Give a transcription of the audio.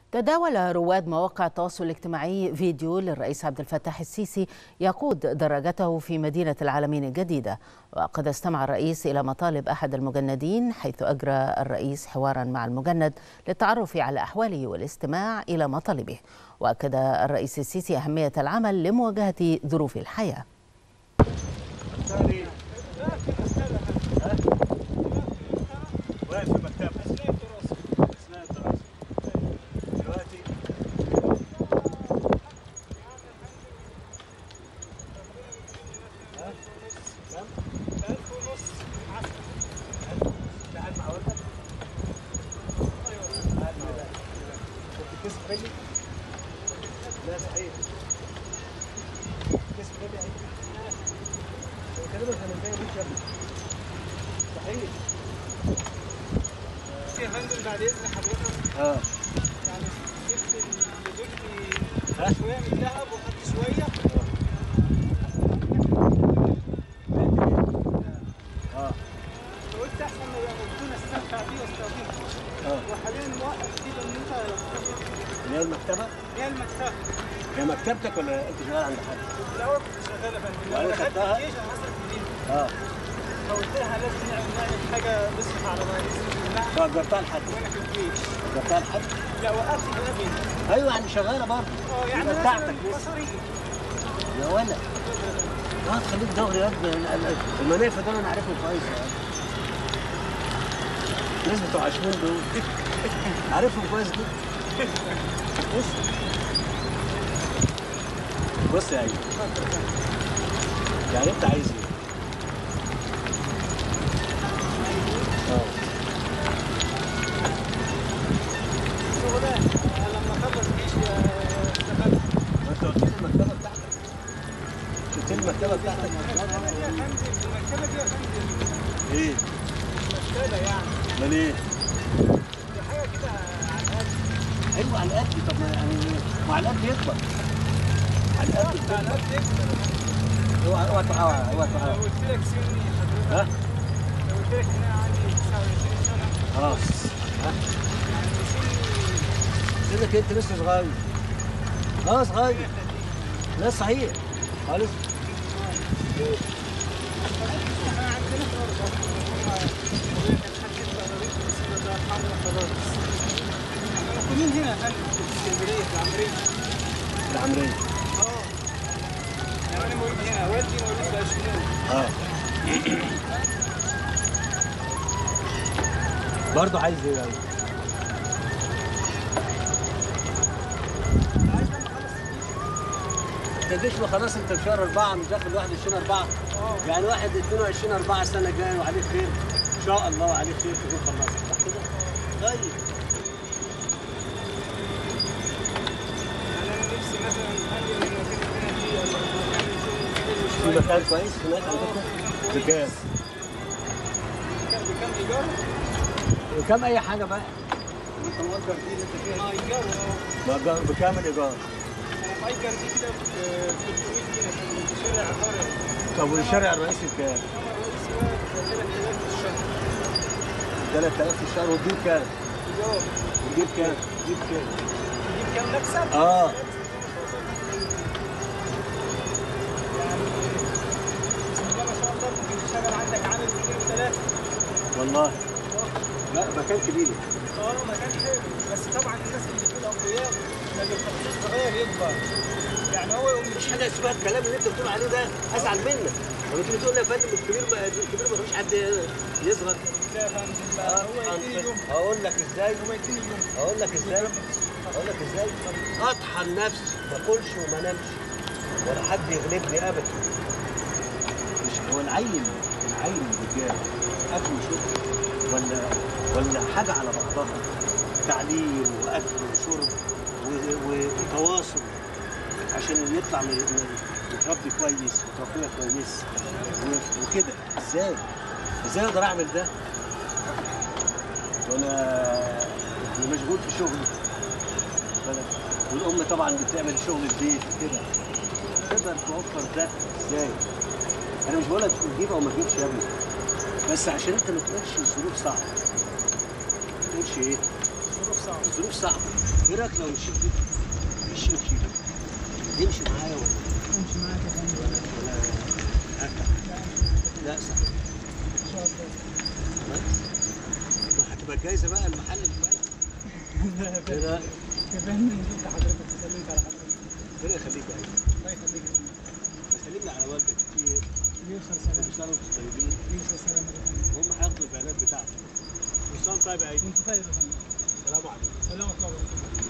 تداول رواد مواقع التواصل الاجتماعي فيديو للرئيس عبد الفتاح السيسي يقود دراجته في مدينة العالمين الجديدة وقد استمع الرئيس إلى مطالب أحد المجندين حيث أجرى الرئيس حوارا مع المجند للتعرف على أحواله والاستماع إلى مطالبه وأكد الرئيس السيسي أهمية العمل لمواجهة ظروف الحياة واقف في مكتبه اثناء الدراسه دلوقتي ها؟ كم؟ ألف ونص عسل قاعد مع والدك؟ قاعد مع والدك كنت كسب رجلي؟ لا صحيح كسب رجلي عيد بكلمك انا جاي ليك يا ابني صحيح يا فندم بعد اذن حضرتك اه يعني سبت لزوجتي ها؟ شويه من الذهب وخدت شويه اه فقلت احسن ما ياخدونا استمتع بيه واستخدمه اه وحاليا موقف كده ان انت اللي هي المكتبه هي المكتبه هي مكتبتك ولا انت شغال عند حد؟ كنت الاول كنت شغال يا فندم وبعدين لما دخلت خدتها؟ الجيش انا حصلت جديد اه فقلت لها لازم نعمل نعمل حاجه نصرف على رئيس الجمهوريه فأجرتها لحد وانا في الجيش أجرتها لحد لا وقفت هنا فين؟ ايوه يعني شغاله برضه اه يعني يبقى مثلا بتاعتك لسه مصاريف يا ولد اه تخليك دغري يا ابني ال- ال- المنافع دول انا عارفهم كويس يعني الناس بتوع عشمون دول عارفهم كويس جدا بص بص يا عيني يعني انت عايز ايه؟ اه شغلانه لما اخلص جيش آه، اشتغلت ما انت قلت لي المكتبه بتاعتك قلت لي المكتبه بتاعتك المكتبه دي يا فندم المكتبه دي يا فندم ايه؟ مكتبه يعني امال ايه؟ دي حاجه كده على القد ايوه على قد طب ما يعني ما على قد يكبر على قد على قد يكبر اوعى اوعى توقعها اوعى لو توقعها قلت لك سني حضرتك ها؟ لو قلت لك ان انا عندي 29 سنه خلاص ها؟ يعني سني سنك انت لسه صغير اه صغير لا صحيح خالص احنا عندنا في ارض هم ابويا كان حد التهريب بس ده حمرا خلاص احنا موجودين هنا يا فندم في اسكندريه في العمريه العمريه اه يعني انا مولود هنا والدي مولود في اشمون اه برضه عايز ايه يعني؟ انت الجيش ما خلاص انت في شهر اربعه مش داخل 21 اربعه يعني واحد 22 اربعه السنه الجايه وعليه خير ان شاء الله عليه خير تكون خلصت صح كده؟ طيب يعني انا نفسي مثلا انقل من المكان اللي انا فيه ولا مكان في يكون مكان كويس هناك عندكم؟ بكام؟ بكام ايجار؟ بكام اي حاجه بقى؟ انت مؤجر دي اللي انت فيها اه ايجار اه مؤجر بكام الايجار؟ انا مأجر دي كده ب 300 جنيه في شارع عقاري طب والشارع الرئيسي بكام؟ انا الرئيسي بقى 3000 في الشهر 3000 في الشهر وتجيب كام؟ ايجار وتجيب كام؟ تجيب كام؟ تجيب كام مكسب؟ اه بسم الله ما شاء الله ممكن تشتغل عندك عامل اثنين وثلاثه والله لا مكان كبير اه مكان حلو بس طبعا الناس اللي في الاقوياء ما بيخلوش صغير يكبر يعني هو يقوم مفيش حاجه اسمها الكلام اللي انت بتقول عليه ده ازعل منك لما تيجي تقول لي يا فندم الكبير ما الكبير ما فيش حد يصغر يا فندم بقى هو يديني يوم هقول لك ازاي هو يديني يوم هقول لك ازاي هقول لك ازاي اطحن نفسي ما اكلش وما انامش ولا حد يغلبني ابدا مش هو العين العين الرجال اكل وشرب ولا ولا حاجه على بعضها تعليم واكل وشرب و- و- وتواصل عشان يطلع م- م- متربي كويس وتربيه كويس و- وكده ازاي ازاي اقدر اعمل ده وانا أنا مشغول في شغلي بالك؟ والام طبعا بتعمل شغل البيت وكده تقدر توفر ده ازاي انا مش بقول لك تجيب او ما تجيبش يا ابني بس عشان انت ما تقولش الظروف صعبه ما تقولش ايه ظروف صعبه الظروف صعبه ايه رايك لو نشيل دي نشيل نشيل يمشي معايا ولا امشي معاك يا فندم ولا ولا هاتها لا صح ان شاء الله ما هتبقى جايزه بقى المحل اللي لا يا ايه فندم رايك يا فندم جبت حضرتك وسلمت على حضرتك ربنا يخليك يا عيني الله يخليك يا فندم سلمنا على والدك كتير يوصل كل سلامة سنه وانتم طيبين يوصل سلامة يا فندم هم هياخدوا البيانات بتاعتك كل سنه وأنت طيب يا عيني وانت طيب يا فندم سلام عليكم سلامة طبعا